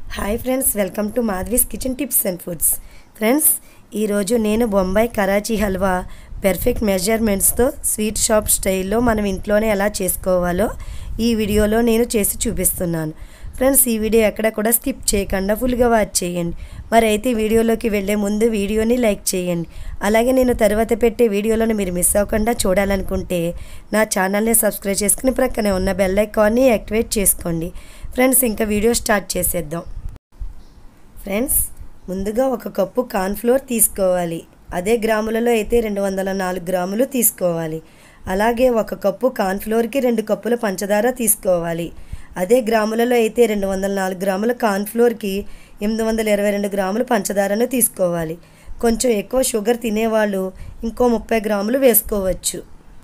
hi friends welcome to Madhavi's kitchen tips and foods friends ఈరోజు నేను Bombay Karachi halwa perfect మెజర్మెంట్స్తో sweet shop స్టైల్లో మనం ఇంట్లోనే ఎలా చేసుకోవాలో ఈ వీడియోలో నేను చేసి చూపిస్తున్నాను ఫ్రెండ్స్ ఈ వీడియో ఎక్కడ కూడా స్కిప్ చేయకుండా ఫుల్గా వాచ్ చేయండి మరి అయితే వీడియోలోకి వెళ్ళే ముందు వీడియోని లైక్ చేయండి అలాగే నేను తర్వాత పెట్టే వీడియోలను మీరు మిస్ అవ్వకుండా చూడాలనుకుంటే నా ఛానల్ని సబ్స్క్రైబ్ చేసుకుని ప్రక్కనే ఉన్న బెల్ ఐకాన్ని యాక్టివేట్ చేసుకోండి ఫ్రెండ్స్ ఇంకా వీడియో స్టార్ట్ చేసేద్దాం ఫ్రెండ్స్ ముందుగా ఒక కప్పు కార్న్ఫ్లోర్ తీసుకోవాలి అదే గ్రాములలో అయితే రెండు వందల నాలుగు గ్రాములు తీసుకోవాలి అలాగే ఒక కప్పు కార్న్ఫ్లోర్కి రెండు కప్పుల పంచదార తీసుకోవాలి అదే గ్రాములలో అయితే రెండు వందల నాలుగు గ్రాముల కార్న్ఫ్లోర్కి ఎనిమిది వందల ఇరవై రెండు గ్రాములు పంచదారను తీసుకోవాలి కొంచెం ఎక్కువ షుగర్ తినేవాళ్ళు ఇంకో ముప్పై గ్రాములు వేసుకోవచ్చు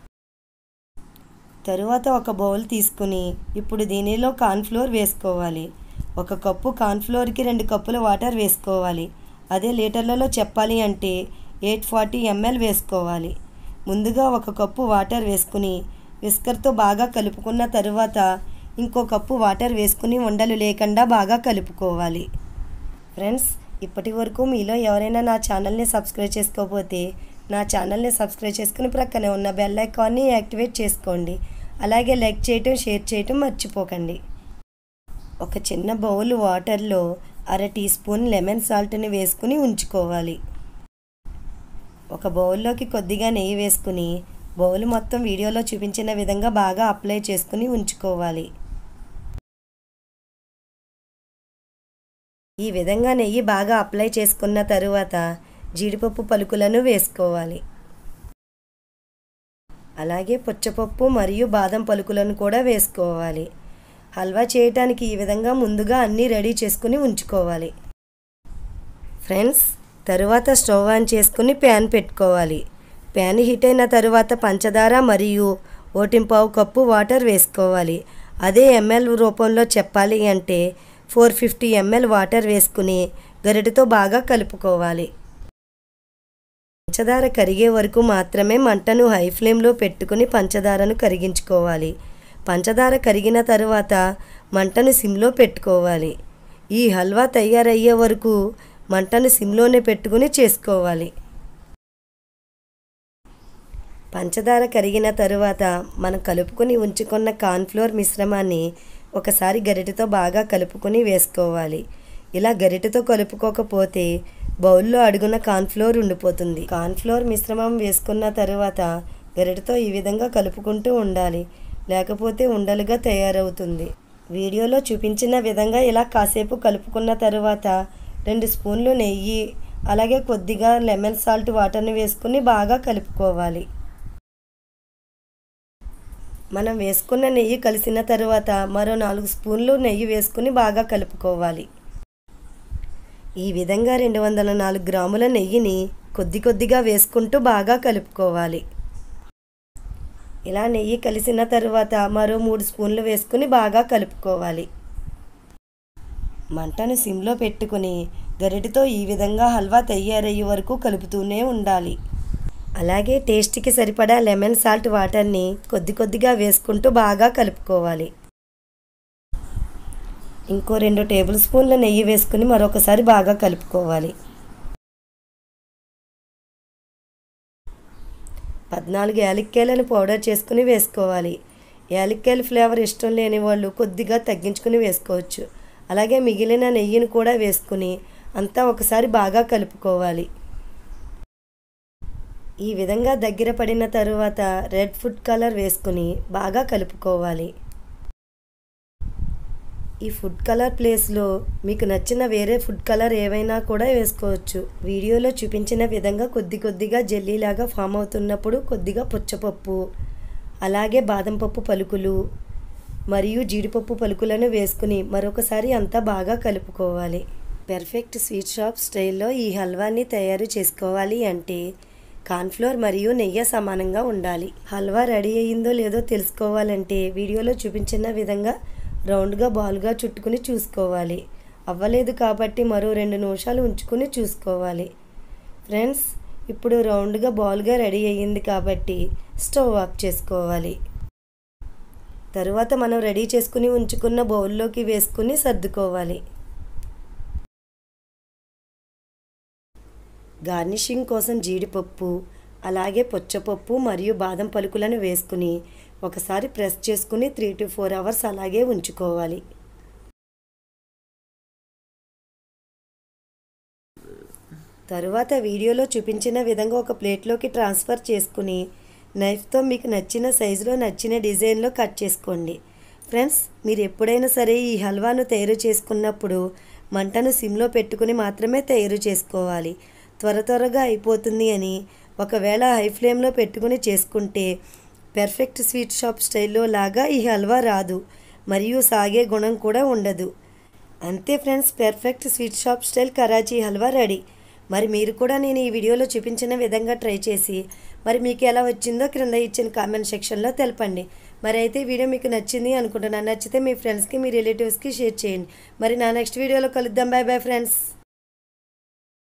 తరువాత ఒక బౌల్ తీసుకుని ఇప్పుడు దీనిలో కార్న్ఫ్లోర్ వేసుకోవాలి ఒక కప్పు కార్న్ఫ్లోర్కి రెండు కప్పుల వాటర్ వేసుకోవాలి అదే లీటర్లలో చెప్పాలి అంటే ఎయిట్ ఫార్టీ ఎంఎల్ వేసుకోవాలి ముందుగా ఒక కప్పు వాటర్ వేసుకుని విస్కర్తో బాగా కలుపుకున్న తరువాత ఇంకో కప్పు వాటర్ వేసుకుని ఉండలు లేకుండా బాగా కలుపుకోవాలి ఫ్రెండ్స్ ఇప్పటి వరకు మీలో ఎవరైనా నా ఛానల్ని సబ్స్క్రైబ్ చేసుకోకపోతే నా ఛానల్ని సబ్స్క్రైబ్ చేసుకుని ప్రక్కనే ఉన్న బెల్ ఐకాన్ని యాక్టివేట్ చేసుకోండి అలాగే లైక్ చేయటం షేర్ చేయటం మర్చిపోకండి ఒక చిన్న బౌల్ వాటర్లో అర టీ స్పూన్ లెమన్ సాల్ట్ని వేసుకుని ఉంచుకోవాలి ఒక బౌల్లోకి కొద్దిగా నెయ్యి వేసుకుని బౌల్ మొత్తం వీడియోలో చూపించిన విధంగా బాగా అప్లై చేసుకుని ఉంచుకోవాలి ఈ విధంగా నెయ్యి బాగా అప్లై చేసుకున్న తరువాత జీడిపప్పు పలుకులను వేసుకోవాలి అలాగే పుచ్చపప్పు మరియు బాదం పలుకులను కూడా వేసుకోవాలి హల్వా చేయటానికి ఈ విధంగా ముందుగా అన్నీ రెడీ చేసుకుని ఉంచుకోవాలి ఫ్రెండ్స్ తరువాత స్టవ్ ఆన్ చేసుకుని ప్యాన్ పెట్టుకోవాలి ప్యాన్ హీట్ అయిన తరువాత పంచదార మరియు ఓటింపావు కప్పు వాటర్ వేసుకోవాలి అదే ఎంఎల్ రూపంలో చెప్పాలి అంటే ఫోర్ ఫిఫ్టీ ఎంఎల్ వాటర్ వేసుకుని గరిటతో బాగా కలుపుకోవాలి పంచదార కరిగే వరకు మాత్రమే మంటను హై ఫ్లేమ్లో పెట్టుకుని పంచదారను కరిగించుకోవాలి పంచదార కరిగిన తరువాత మంటను సిమ్లో పెట్టుకోవాలి ఈ హల్వా తయారయ్యే వరకు మంటను సిమ్లోనే పెట్టుకుని చేసుకోవాలి పంచదార కరిగిన తరువాత మనం కలుపుకొని ఉంచుకున్న కార్న్ఫ్లోర్ మిశ్రమాన్ని ఒకసారి గరిటెతో బాగా కలుపుకొని వేసుకోవాలి ఇలా గరిటెతో కలుపుకోకపోతే బౌల్లో అడుగున కార్న్ఫ్లోర్ ఉండిపోతుంది కార్న్ఫ్లోర్ మిశ్రమం వేసుకున్న తరువాత గరిటెతో ఈ విధంగా కలుపుకుంటూ ఉండాలి లేకపోతే ఉండలుగా తయారవుతుంది వీడియోలో చూపించిన విధంగా ఇలా కాసేపు కలుపుకున్న తరువాత రెండు స్పూన్లు నెయ్యి అలాగే కొద్దిగా లెమన్ సాల్ట్ వాటర్ని వేసుకుని బాగా కలుపుకోవాలి మనం వేసుకున్న నెయ్యి కలిసిన తరువాత మరో నాలుగు స్పూన్లు నెయ్యి వేసుకుని బాగా కలుపుకోవాలి ఈ విధంగా రెండు వందల నాలుగు గ్రాముల నెయ్యిని కొద్ది కొద్దిగా వేసుకుంటూ బాగా కలుపుకోవాలి ఇలా నెయ్యి కలిసిన తరువాత మరో మూడు స్పూన్లు వేసుకుని బాగా కలుపుకోవాలి మంటను సిమ్లో పెట్టుకుని గరిటతో ఈ విధంగా హల్వా తయారయ్యే వరకు కలుపుతూనే ఉండాలి అలాగే టేస్ట్కి సరిపడా లెమన్ సాల్ట్ వాటర్ని కొద్ది కొద్దిగా వేసుకుంటూ బాగా కలుపుకోవాలి ఇంకో రెండు టేబుల్ స్పూన్ల నెయ్యి వేసుకుని మరొకసారి బాగా కలుపుకోవాలి పద్నాలుగు యాలక్కాయలను పౌడర్ చేసుకుని వేసుకోవాలి యాలక్కాయల ఫ్లేవర్ ఇష్టం లేని వాళ్ళు కొద్దిగా తగ్గించుకుని వేసుకోవచ్చు అలాగే మిగిలిన నెయ్యిని కూడా వేసుకుని అంతా ఒకసారి బాగా కలుపుకోవాలి ఈ విధంగా దగ్గర పడిన తరువాత రెడ్ ఫుడ్ కలర్ వేసుకుని బాగా కలుపుకోవాలి ఈ ఫుడ్ కలర్ ప్లేస్లో మీకు నచ్చిన వేరే ఫుడ్ కలర్ ఏవైనా కూడా వేసుకోవచ్చు వీడియోలో చూపించిన విధంగా కొద్ది కొద్దిగా జెల్లీలాగా ఫామ్ అవుతున్నప్పుడు కొద్దిగా పుచ్చపప్పు అలాగే బాదం పప్పు పలుకులు మరియు జీడిపప్పు పలుకులను వేసుకుని మరొకసారి అంతా బాగా కలుపుకోవాలి పెర్ఫెక్ట్ స్వీట్ షాప్ స్టైల్లో ఈ హల్వాని తయారు చేసుకోవాలి అంటే కార్న్ఫ్లోర్ మరియు నెయ్యి సమానంగా ఉండాలి హల్వా రెడీ అయ్యిందో లేదో తెలుసుకోవాలంటే వీడియోలో చూపించిన విధంగా రౌండ్గా బాల్గా చుట్టుకుని చూసుకోవాలి అవ్వలేదు కాబట్టి మరో రెండు నిమిషాలు ఉంచుకుని చూసుకోవాలి ఫ్రెండ్స్ ఇప్పుడు రౌండ్గా బాల్గా రెడీ అయ్యింది కాబట్టి స్టవ్ ఆఫ్ చేసుకోవాలి తరువాత మనం రెడీ చేసుకుని ఉంచుకున్న బౌల్లోకి వేసుకుని సర్దుకోవాలి గార్నిషింగ్ కోసం జీడిపప్పు అలాగే పుచ్చపప్పు మరియు బాదం పలుకులను వేసుకుని ఒకసారి ప్రెస్ చేసుకుని త్రీ టు ఫోర్ అవర్స్ అలాగే ఉంచుకోవాలి తరువాత వీడియోలో చూపించిన విధంగా ఒక ప్లేట్లోకి ట్రాన్స్ఫర్ చేసుకుని నైఫ్తో మీకు నచ్చిన సైజులో నచ్చిన డిజైన్లో కట్ చేసుకోండి ఫ్రెండ్స్ మీరు ఎప్పుడైనా సరే ఈ హల్వాను తయారు చేసుకున్నప్పుడు మంటను సిమ్లో పెట్టుకుని మాత్రమే తయారు చేసుకోవాలి త్వర త్వరగా అయిపోతుంది అని ఒకవేళ హై ఫ్లేమ్లో పెట్టుకుని చేసుకుంటే పెర్ఫెక్ట్ స్వీట్ షాప్ స్టైల్లో లాగా ఈ హల్వా రాదు మరియు సాగే గుణం కూడా ఉండదు అంతే friends perfect sweet shop style Karachi halwa ready మరి మీరు కూడా నేను ఈ వీడియోలో చూపించిన విధంగా ట్రై చేసి మరి మీకు ఎలా వచ్చిందో క్రింద ఇచ్చిన కామెంట్ సెక్షన్లో తెలపండి మరి అయితే ఈ వీడియో మీకు నచ్చింది అనుకుంటున్నాను నచ్చితే మీ ఫ్రెండ్స్కి మీ రిలేటివ్స్కి షేర్ చేయండి మరి నా నెక్స్ట్ వీడియోలో కలుద్దాం బాయ్ బాయ్ ఫ్రెండ్స్